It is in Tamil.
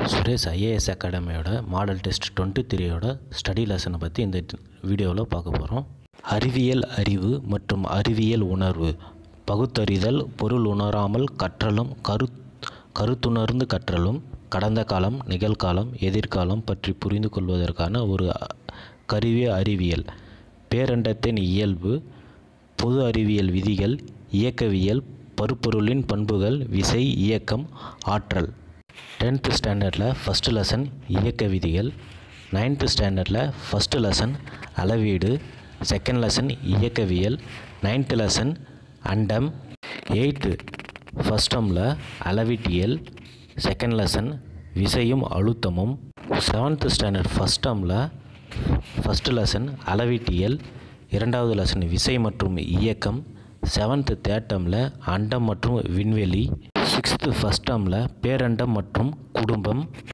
சுரேஷ் ஐஏஎஸ் அகாடமியோட மாடல் டெஸ்ட் டுவெண்ட்டி த்ரீயோட ஸ்டடி லெசனை பற்றி இந்த வீடியோவில் பார்க்க போகிறோம் அறிவியல் அறிவு மற்றும் அறிவியல் உணர்வு பகுத்தறிதல் பொருள் உணராமல் கற்றலும் கரு கருத்துணர்ந்து கற்றலும் கடந்த காலம் நிகழ்காலம் எதிர்காலம் பற்றி புரிந்து கொள்வதற்கான ஒரு அ- கருவி அறிவியல் பேரண்டத்தின் இயல்பு பொது அறிவியல் விதிகள் இயக்கவியல் பருப்பொருளின் பண்புகள் விசை இயக்கம் ஆற்றல் டென்த்து ஸ்டாண்டர்டில் ஃபஸ்ட்டு லெசன் இயக்க விதிகள் நைன்த்து ஸ்டாண்டர்டில் ஃபஸ்ட்டு லெசன் அளவீடு செகண்ட் லெசன் இயக்கவியல் நைன்த்து லெசன் அண்டம் எயித்து ஃபஸ்ட் டேர்மில் அளவீட்டியல் செகண்ட் லெசன் விசையும் அழுத்தமும் செவன்த்து ஸ்டாண்டர்ட் ஃபஸ்ட் டேர்மில் ஃபஸ்ட்டு லெசன் அளவீட்டியல் இரண்டாவது லெசன் விசை மற்றும் இயக்கம் செவன்த்து தேர்ட் டேர்மில் அண்டம் மற்றும் விண்வெளி சிக்ஸ்த்து ஃபஸ்ட் டேர்மில் பேரண்டம் மற்றும் குடும்பம்